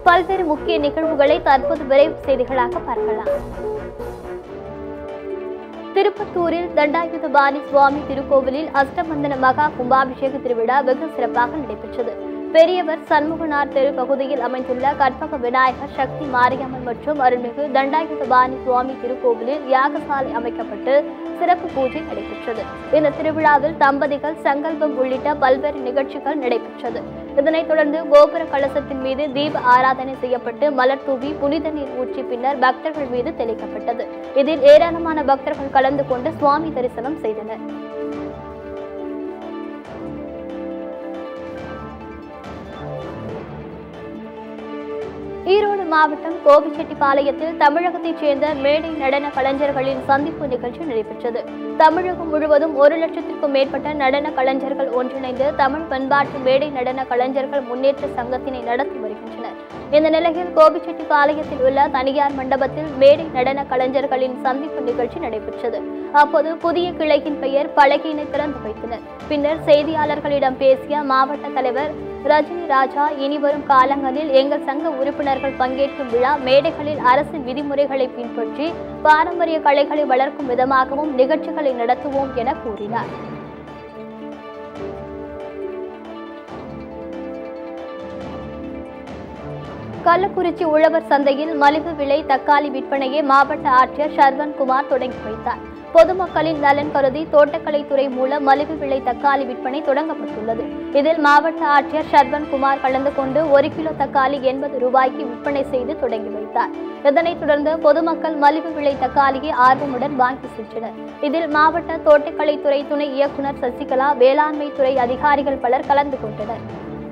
பல்வேறு முக்கிய நிகழ்வுகளை தற்போது விரைவு செய்திகளாக பார்க்கலாம் திருப்பத்தூரில் தண்டாயுதபாணி சுவாமி திருக்கோவிலில் அஷ்டமந்தன மகா கும்பாபிஷேக திருவிழா வெகு சிறப்பாக நடைபெற்றது பெரியவர் சண்முகனார் தெரு பகுதியில் அமைந்துள்ள கற்பக விநாயகர் சக்தி மாரியம்மன் மற்றும் அருள்மிகு தண்டாயுதபாணி சுவாமி திருக்கோவிலில் யாகசாலை அமைக்கப்பட்டு சிறப்பு பூஜை நடைபெற்றது இந்த திருவிழாவில் தம்பதிகள் சங்கல்பம் உள்ளிட்ட பல்வேறு நிகழ்ச்சிகள் நடைபெற்றது இதனைத் தொடர்ந்து கோபுர கலசத்தின் மீது தீப ஆராதனை செய்யப்பட்டு மலர் தூவி புனித நீர் ஊற்றி பின்னர் பக்தர்கள் மீது தெளிக்கப்பட்டது இதில் ஏராளமான பக்தர்கள் கலந்து கொண்டு சுவாமி தரிசனம் செய்தனர் ஈரோடு மாவட்டம் கோபிச்செட்டிப்பாளையத்தில் தமிழகத்தைச் சேர்ந்த மேடை நடன கலைஞர்களின் சந்திப்பு நிகழ்ச்சி நடைபெற்றது தமிழகம் முழுவதும் ஒரு லட்சத்திற்கும் மேற்பட்ட நடன கலைஞர்கள் ஒன்றிணைந்து தமிழ் பண்பாட்டு மேடை நடன கலைஞர்கள் முன்னேற்ற சங்கத்தினை நடத்தி வருகின்றனர் இந்த நிலையில் கோபிச்செட்டிப்பாளையத்தில் உள்ள தனியார் மண்டபத்தில் மேடை நடன கலைஞர்களின் சந்திப்பு நிகழ்ச்சி நடைபெற்றது அப்போது புதிய கிளையின் பெயர் பலகையினை திறந்து வைத்தனர் பின்னர் செய்தியாளர்களிடம் பேசிய மாவட்ட தலைவர் ரஜினி ராஜா இனிவரும் காலங்களில் எங்கள் சங்க உறுப்பினர்கள் பங்கேற்கும் விழா மேடைகளில் அரசின் விதிமுறைகளை பின்பற்றி பாரம்பரிய கலைகளை வளர்க்கும் விதமாகவும் நிகழ்ச்சிகளை நடத்துவோம் என கூறினார் கள்ளக்குறிச்சி உழவர் சந்தையில் மலிவு விலை தக்காளி விற்பனையை மாவட்ட ஆட்சியர் சர்வன்குமார் தொடங்கி வைத்தார் பொதுமக்களின் நலன் கருதி தோட்டக்கலைத்துறை மூலம் மலிவு விலை தக்காளி விற்பனை தொடங்கப்பட்டுள்ளது இதில் மாவட்ட ஆட்சியர் சர்வன்குமார் கலந்து கொண்டு ஒரு கிலோ தக்காளி எண்பது ரூபாய்க்கு விற்பனை செய்து தொடங்கி வைத்தார் இதனைத் தொடர்ந்து பொதுமக்கள் மலிவு விலை தக்காளியை ஆர்வமுடன் வாங்கி சென்றனர் இதில் மாவட்ட தோட்டக்கலைத்துறை துணை இயக்குநர் சசிகலா வேளாண்மை துறை அதிகாரிகள் பலர் கலந்து கொண்டனர்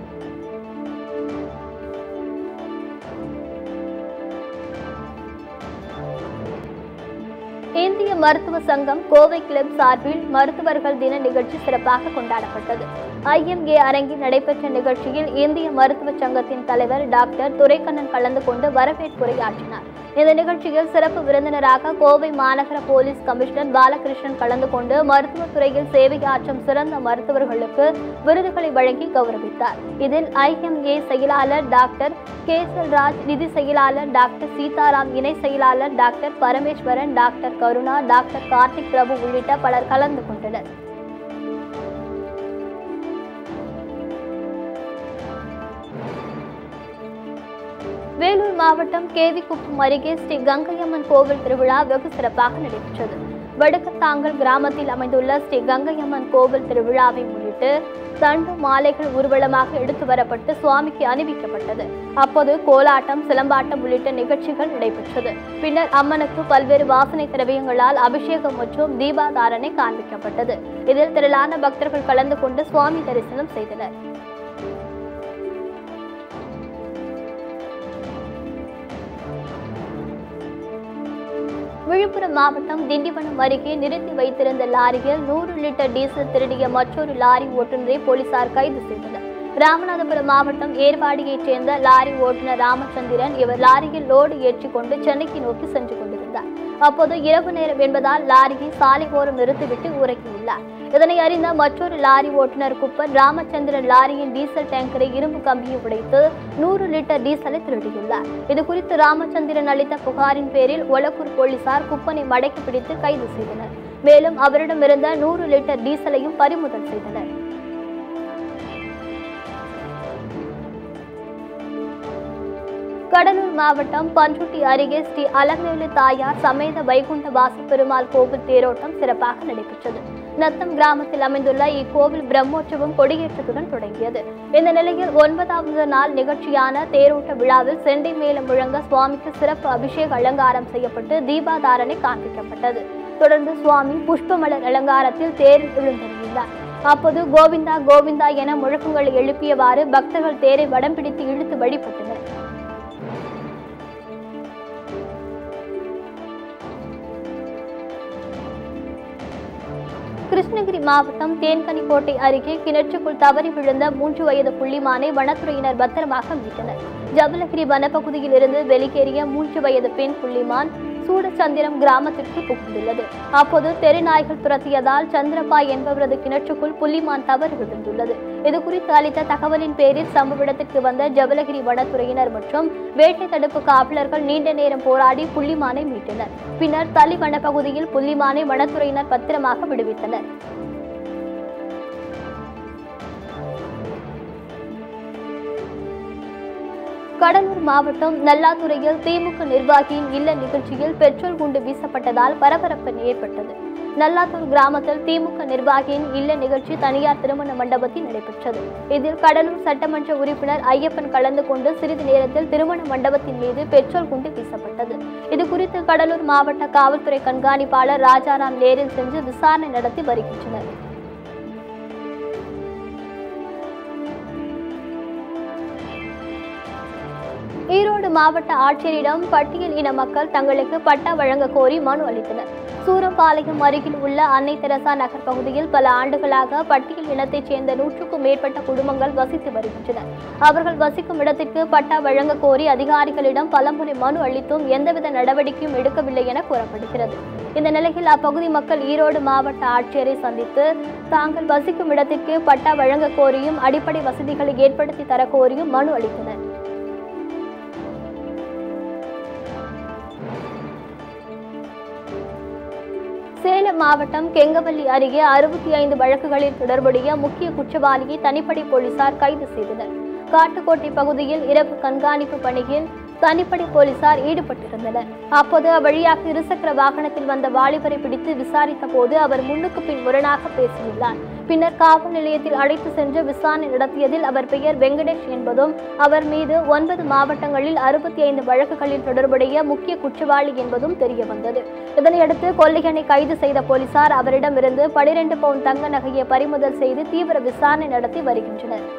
இந்திய மருத்துவ சங்கம் கோவை கிளப் சார்பில் மருத்துவர்கள் தின நிகழ்ச்சி சிறப்பாக கொண்டாடப்பட்டது ஐஎம்ஏ அரங்கில் நடைபெற்ற நிகழ்ச்சியில் இந்திய மருத்துவ சங்கத்தின் தலைவர் டாக்டர் துரைக்கண்ணன் கலந்து கொண்டு வரவேற்புரையாற்றினார் இந்த நிகழ்ச்சியில் சிறப்பு விருந்தினராக கோவை மாநகர போலீஸ் கமிஷனர் பாலகிருஷ்ணன் கலந்து கொண்டு மருத்துவத்துறையில் சேவையாற்றும் சிறந்த மருத்துவர்களுக்கு விருதுகளை வழங்கி கௌரவித்தார் இதில் ஐஎம்ஏ செயலாளர் டாக்டர் கேசல்ராஜ் நிதி செயலாளர் டாக்டர் சீதாராம் இணை செயலாளர் doctor Parameswaran doctor Karuna doctor Karthik Prabhu உள்ளிட்ட பலர் கலந்து கொண்டனர் வேலூர் மாவட்டம் கேவிக்குப்பம் அருகே ஸ்ரீ கங்கையம்மன் கோவில் திருவிழா வெகு சிறப்பாக நடைபெற்றது வடுக்கத்தாங்கல் கிராமத்தில் அமைந்துள்ள ஸ்ரீ கங்கையம்மன் கோவில் திருவிழாவை முன்னிட்டு தண்டு மாலைகள் ஊர்வலமாக எடுத்து வரப்பட்டு சுவாமிக்கு அணிவிக்கப்பட்டது அப்போது கோலாட்டம் சிலம்பாட்டம் உள்ளிட்ட நிகழ்ச்சிகள் நடைபெற்றது பின்னர் அம்மனுக்கு பல்வேறு வாசனை திரவியங்களால் அபிஷேகம் மற்றும் தீபாதாரணை காண்பிக்கப்பட்டது இதில் திரளான பக்தர்கள் கலந்து கொண்டு சுவாமி தரிசனம் செய்தனர் விழுப்புரம் மாவட்டம் திண்டிவனம் அருகே நிறுத்தி வைத்திருந்த லாரியில் நூறு லிட்டர் டீசல் திருடிய மற்றொரு லாரி ஓட்டுநரை போலீசார் கைது செய்தனர் ராமநாதபுரம் மாவட்டம் ஏர்வாடியைச் சேர்ந்த லாரி ஓட்டுநர் ராமச்சந்திரன் இவர் லாரியில் லோடு ஏற்றிக் கொண்டு சென்னைக்கு நோக்கி சென்று கொண்டிருந்தார் அப்போது இரவு நேரம் என்பதால் லாரியை சாலை ஓரம் நிறுத்திவிட்டு உறங்கியுள்ளார் இதனை அறிந்த மற்றொரு லாரி ஓட்டுநர் குப்பன் ராமச்சந்திரன் லாரியின் டீசல் டேங்கரை இரும்பு கம்பியை உடைத்து நூறு லிட்டர் டீசலை திருடியுள்ளார் இது குறித்து ராமச்சந்திரன் அளித்த புகாரின் பேரில் ஒலக்கூர் போலீசார் குப்பனை மடக்கி பிடித்து கைது செய்தனர் மேலும் அவரிடமிருந்த நூறு லிட்டர் டீசலையும் பறிமுதல் செய்தனர் கடலூர் மாவட்டம் பன்ருட்டி அருகே ஸ்ரீ அலமேலு தாயார் சமேத வைகுண்ட வாச பெருமாள் கோவில் தேரோட்டம் சிறப்பாக நடைபெற்றது நத்தம் கிராமத்தில் அமைந்துள்ள இக்கோவில் பிரம்மோற்சவம் கொடியேற்றத்துடன் தொடங்கியது இந்த நிலையில் ஒன்பதாவது நாள் நிகழ்ச்சியான தேரோட்ட விழாவில் செண்டை மேளம் முழங்க சுவாமிக்கு சிறப்பு அபிஷேக அலங்காரம் செய்யப்பட்டு தீபாதாரணை காண்பிக்கப்பட்டது தொடர்ந்து சுவாமி புஷ்பமலர் அலங்காரத்தில் தேரில் எழுந்தருளினார் அப்போது கோவிந்தா கோவிந்தா என முழக்கங்களை எழுப்பியவாறு பக்தர்கள் தேரை வடம் பிடித்து இழுத்து வழிபட்டனர் கிருஷ்ணகிரி மாவட்டம் தேன்கனிக்கோட்டை அருகே கிணற்றுக்குள் தவறி விழுந்த மூன்று வயது புள்ளிமானை வனத்துறையினர் பத்திரமாக மீட்டனர் ஜபலகிரி வனப்பகுதியில் இருந்து வெளியேறிய மூன்று வயது பெண் புள்ளிமான் சூடச்சந்திரம் கிராமத்திற்கு புகுந்துள்ளது அப்போது தெருநாய்கள் துரத்தியதால் சந்திரபாய் என்பவரது கிணற்றுக்குள் புள்ளிமான் தவறு விழுந்துள்ளது இது குறித்து அளித்த தகவலின் பேரில் சம்பவ இடத்திற்கு வந்த ஜவலகிரி வனத்துறையினர் மற்றும் வேட்டை தடுப்பு காவலர்கள் நீண்ட நேரம் போராடி புள்ளிமானை மீட்டனர் பின்னர் தளி வனப்பகுதியில் புள்ளிமானை வனத்துறையினர் பத்திரமாக விடுவித்தனர் கடலூர் மாவட்டம் நல்லாதுறையில் திமுக நிர்வாகியின் இல்ல நிகழ்ச்சியில் பெட்ரோல் குண்டு வீசப்பட்டதால் பரபரப்பு ஏற்பட்டது நல்லாத்தூர் கிராமத்தில் திமுக நிர்வாகியின் இல்ல நிகழ்ச்சி தனியார் திருமண மண்டபத்தில் நடைபெற்றது இதில் கடலூர் சட்டமன்ற உறுப்பினர் ஐயப்பன் கலந்து கொண்டு சிறிது நேரத்தில் திருமண மண்டபத்தின் மீது பெட்ரோல் குண்டு வீசப்பட்டது இது குறித்து கடலூர் மாவட்ட காவல்துறை கண்காணிப்பாளர் ராஜாராம் நேரில் சென்று விசாரணை நடத்தி வருகின்றனர் ஈரோடு மாவட்ட ஆட்சியரிடம் பட்டியல் இன மக்கள் தங்களுக்கு பட்டா வழங்க கோரி மனு அளித்தனர் சூரம்பாளையம் அருகில் உள்ள அன்னை தெரசா நகர் பகுதியில் பல ஆண்டுகளாக பட்டியல் இனத்தைச் சேர்ந்த நூற்றுக்கும் மேற்பட்ட குடும்பங்கள் வசித்து வருகின்றனர் அவர்கள் வசிக்கும் இடத்திற்கு பட்டா வழங்க கோரி அதிகாரிகளிடம் பலமுறை மனு அளித்தும் எந்தவித நடவடிக்கையும் எடுக்கவில்லை என கூறப்படுகிறது இந்த நிலையில் அப்பகுதி மக்கள் ஈரோடு மாவட்ட ஆட்சியரை சந்தித்து தாங்கள் வசிக்கும் இடத்திற்கு பட்டா வழங்க கோரியும் அடிப்படை வசதிகளை ஏற்படுத்தி தர கோரியும் மனு அளித்தனர் சேலம் மாவட்டம் கெங்கவல்லி அருகே அறுபத்தி ஐந்து வழக்குகளில் தொடர்புடைய முக்கிய குற்றவாளியை தனிப்படை போலீசார் கைது செய்தனர் காட்டுக்கோட்டை பகுதியில் இரவு கண்காணிப்பு பணியில் தனிப்படை போலீசார் ஈடுபட்டிருந்தனர் அப்போது அவ்வழியாக இருசக்கர வாகனத்தில் வந்த வாலிபரை பிடித்து விசாரித்த போது அவர் முன்னுக்கு பின் முரணாக பேசியுள்ளார் பின்னர் காவல் நிலையத்தில் அழைத்து சென்று விசாரணை நடத்தியதில் அவர் பெயர் வெங்கடேஷ் என்பதும் அவர் மீது ஒன்பது மாவட்டங்களில் அறுபத்தி ஐந்து வழக்குகளில் தொடர்புடைய முக்கிய குற்றவாளி என்பதும் தெரிய வந்தது இதனையடுத்து கொள்ளையனை கைது செய்த போலீசார் அவரிடமிருந்து பனிரெண்டு பவுன் தங்க நகையை பறிமுதல் செய்து தீவிர விசாரணை நடத்தி வருகின்றனர்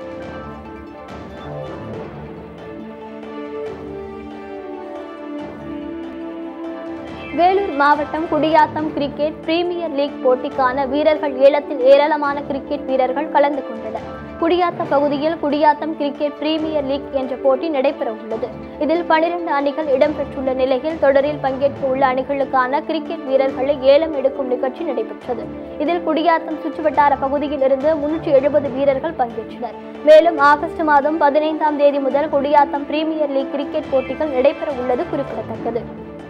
வேலூர் மாவட்டம் குடியாத்தம் கிரிக்கெட் பிரீமியர் லீக் போட்டிக்கான வீரர்கள் ஏலத்தில் ஏராளமான கிரிக்கெட் வீரர்கள் கலந்து கொண்டனர் குடியாத்தம் பகுதியில் குடியாத்தம் கிரிக்கெட் பிரீமியர் லீக் என்ற போட்டி நடைபெற உள்ளது இதில் பனிரெண்டு அணிகள் இடம்பெற்றுள்ள நிலையில் தொடரில் பங்கேற்க உள்ள அணிகளுக்கான கிரிக்கெட் வீரர்களை ஏலம் எடுக்கும் நிகழ்ச்சி நடைபெற்றது இதில் குடியாத்தம் சுற்றுவட்டார பகுதியில் இருந்து முன்னூற்றி எழுபது வீரர்கள் பங்கேற்றனர் மேலும் ஆகஸ்ட் மாதம் பதினைந்தாம் தேதி முதல் குடியாத்தம் பிரீமியர் லீக் கிரிக்கெட் போட்டிகள் நடைபெற உள்ளது குறிப்பிடத்தக்கது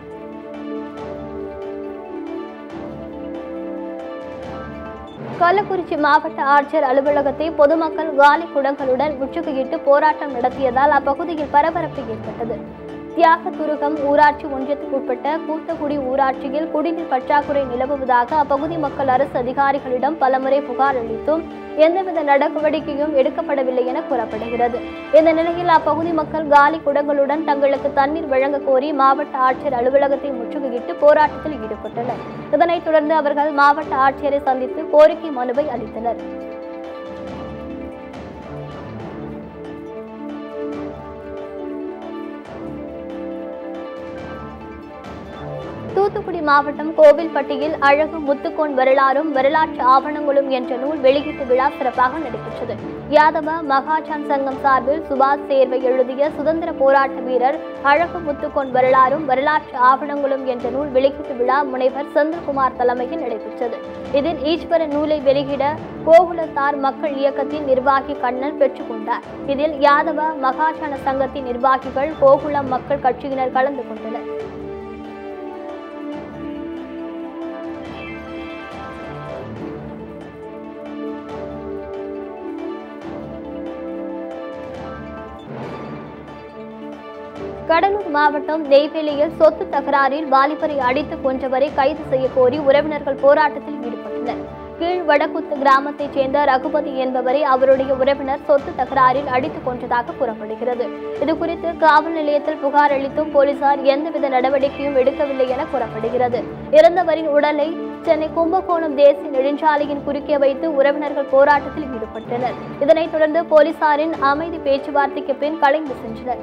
கள்ளக்குறிச்சி மாவட்ட ஆட்சியர் அலுவலகத்தை பொதுமக்கள் காலி குடங்களுடன் முற்றுகையிட்டு போராட்டம் நடத்தியதால் அப்பகுதியில் பரபரப்பு ஏற்பட்டது தியாகதுருகம் ஊராட்சி ஒன்றியத்துக்குட்பட்ட கூத்தக்குடி ஊராட்சியில் குடிநீர் பற்றாக்குறை நிலவுவதாக அப்பகுதி மக்கள் அரசு அதிகாரிகளிடம் பலமுறை புகார் அளித்தும் எந்தவித நடவடிக்கையும் எடுக்கப்படவில்லை என கூறப்படுகிறது இந்த நிலையில் அப்பகுதி மக்கள் காலி குடங்களுடன் தங்களுக்கு தண்ணீர் வழங்க கோரி மாவட்ட ஆட்சியர் அலுவலகத்தை முற்றுகையிட்டு போராட்டத்தில் ஈடுபட்டனர் இதனைத் தொடர்ந்து அவர்கள் மாவட்ட ஆட்சியரை சந்தித்து கோரிக்கை மனுவை அளித்தனர் தூத்துக்குடி மாவட்டம் கோவில்பட்டியில் அழகு முத்துக்கோன் வரலாறும் வரலாற்று ஆவணங்களும் என்ற நூல் வெளியீட்டு விழா சிறப்பாக நடைபெற்றது யாதவ மகாஜான் சங்கம் சார்பில் சுபாஷ் சேர்வை எழுதிய சுதந்திர போராட்ட வீரர் அழகு முத்துக்கோன் வரலாறும் வரலாற்று ஆவணங்களும் என்ற நூல் வெளியீட்டு விழா முனைவர் செந்தில்குமார் தலைமையில் நடைபெற்றது இதில் ஈஸ்வர நூலை வெளியிட கோகுலத்தார் மக்கள் இயக்கத்தின் நிர்வாகி கண்ணன் பெற்றுக்கொண்டார் இதில் யாதவ மகாஜன சங்கத்தின் நிர்வாகிகள் கோகுலம் மக்கள் கட்சியினர் கலந்து கொண்டனர் கடலூர் மாவட்டம் நெய்வேலியில் சொத்து தகராறில் வாலிபரை அடித்து கொன்றவரை கைது செய்ய கோரி உறவினர்கள் போராட்டத்தில் ஈடுபட்டனர் கீழ் வடக்குத்து கிராமத்தைச் சேர்ந்த ரகுபதி என்பவரை அவருடைய உறவினர் சொத்து தகராறில் அடித்துக் கொன்றதாக கூறப்படுகிறது இதுகுறித்து காவல் நிலையத்தில் புகார் அளித்தும் போலீசார் எந்தவித நடவடிக்கையும் எடுக்கவில்லை என கூறப்படுகிறது இறந்தவரின் உடலை சென்னை கும்பகோணம் தேசிய நெடுஞ்சாலையின் குறுக்கே வைத்து உறவினர்கள் போராட்டத்தில் ஈடுபட்டனர் இதனைத் தொடர்ந்து போலீசாரின் அமைதி பேச்சுவார்த்தைக்கு பின் கலைந்து சென்றனர்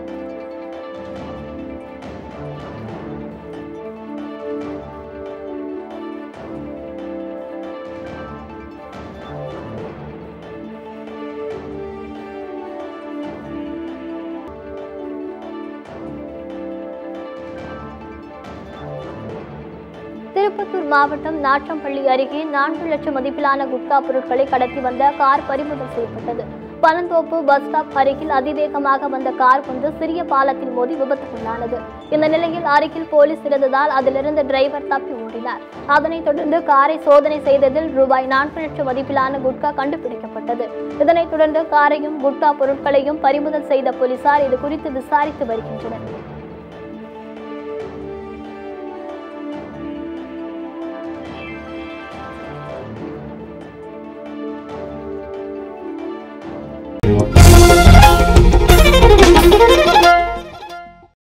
திருப்பத்தூர் மாவட்டம் நாற்றம்பள்ளி அருகே நான்கு லட்சம் மதிப்பிலான குட்கா பொருட்களை கடத்தி வந்த கார் பறிமுதல் செய்யப்பட்டது பனந்தோப்பு பஸ் ஸ்டாப் அருகில் அதிவேகமாக வந்த கார் கொண்டு சிறிய பாலத்தில் மோதி விபத்துக்குள்ளானது இந்த நிலையில் அருகில் போலீஸ் இருந்ததால் அதிலிருந்த டிரைவர் தப்பி ஓடினார் அதனைத் தொடர்ந்து காரை சோதனை செய்ததில் ரூபாய் நான்கு லட்சம் மதிப்பிலான குட்கா கண்டுபிடிக்கப்பட்டது இதனைத் தொடர்ந்து காரையும் குட்கா பொருட்களையும் பறிமுதல் செய்த போலீசார் இது குறித்து விசாரித்து வருகின்றனர்